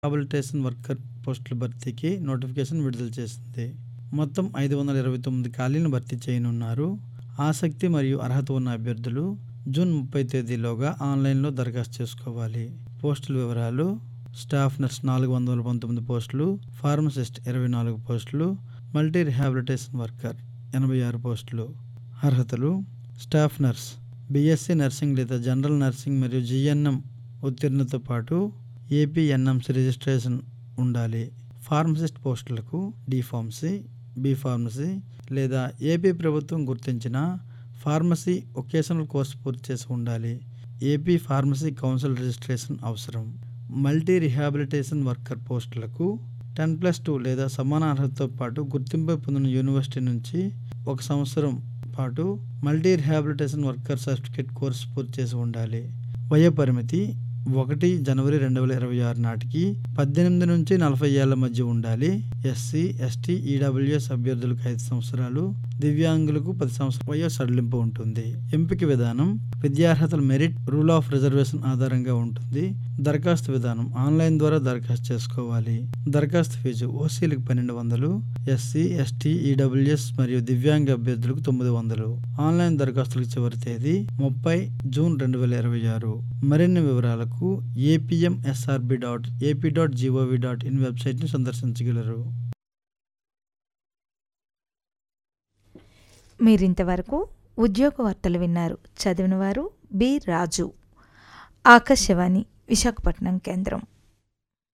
rehabilitation worker పోస్టుల భర్తీకి notification విడుదల చేసింది మొత్తం ఐదు వందల ఇరవై తొమ్మిది ఖాళీలను భర్తీ చేయనున్నారు ఆసక్తి మరియు అర్హత ఉన్న అభ్యర్థులు జూన్ ముప్పై తేదీలోగా ఆన్లైన్లో దరఖాస్తు చేసుకోవాలి పోస్టుల వివరాలు స్టాఫ్ నర్స్ నాలుగు వందల పంతొమ్మిది పోస్టులు ఫార్మసిస్ట్ ఇరవై నాలుగు పోస్టులు మల్టీ రిహాబిలిటేషన్ వర్కర్ ఎనభై ఆరు పోస్టులు అర్హతలు స్టాఫ్ నర్స్ బీఎస్సీ నర్సింగ్ లేదా జనరల్ నర్సింగ్ మరియు జిఎన్ఎం ఉత్తీర్ణతో పాటు ఏపీఎన్ఎంసీ రిజిస్ట్రేషన్ ఉండాలి ఫార్మసిస్ట్ పోస్టులకు డి ఫార్మసీ బి ఫార్మసీ లేదా ఏపీ ప్రభుత్వం గుర్తించిన ఫార్మసీ ఒకేషనల్ కోర్సు పూర్తి చేసి ఉండాలి ఏపీ ఫార్మసీ కౌన్సిల్ రిజిస్ట్రేషన్ అవసరం మల్టీ రిహాబిలిటేషన్ వర్కర్ పోస్టులకు టెన్ ప్లస్ టూ లేదా సమాన అర్హతతో పాటు గుర్తింపు పొందిన యూనివర్సిటీ నుంచి ఒక సంవత్సరం పాటు multi rehabilitation worker certificate course పూర్తి చేసి ఉండాలి వయో పరిమితి ఒకటి జనవరి రెండు వేల ఇరవై ఆరు నాటికి పద్దెనిమిది నుంచి నలభై ఏళ్ల మధ్య ఉండాలి ఎస్సీ ఎస్టీ ఈడబ్ల్యూఎస్ అభ్యర్థులకు ఐదు సంవత్సరాలు దివ్యాంగులకు పది సంవత్సరాల వయో సడలింపు ఉంటుంది ఎంపిక విధానం విద్యార్హతల మెరిట్ రూల్ ఆఫ్ రిజర్వేషన్ ఆధారంగా ఉంటుంది దరఖాస్తు విధానం ఆన్లైన్ ద్వారా దరఖాస్తు చేసుకోవాలి దరఖాస్తు ఫీజు ఓసీలకు పన్నెండు వందలు ఎస్సీ ఎస్టీ ఈడబ్ల్యూఎస్ మరియు దివ్యాంగ అభ్యర్థులకు తొమ్మిది వందలు ఆన్లైన్ దరఖాస్తులకు చివరి తేదీ ముప్పై జూన్ రెండు వేల ఇరవై ఆరు మరిన్ని వివరాలకు APMSRB dot AP dot GOV dot in వెబ్సైట్ని సందర్శించగలరు మీరింతవరకు ఉద్యోగ వార్తలు విన్నారు చదివిన వారు బి రాజు ఆకాశవాణి విశాఖపట్నం కేంద్రం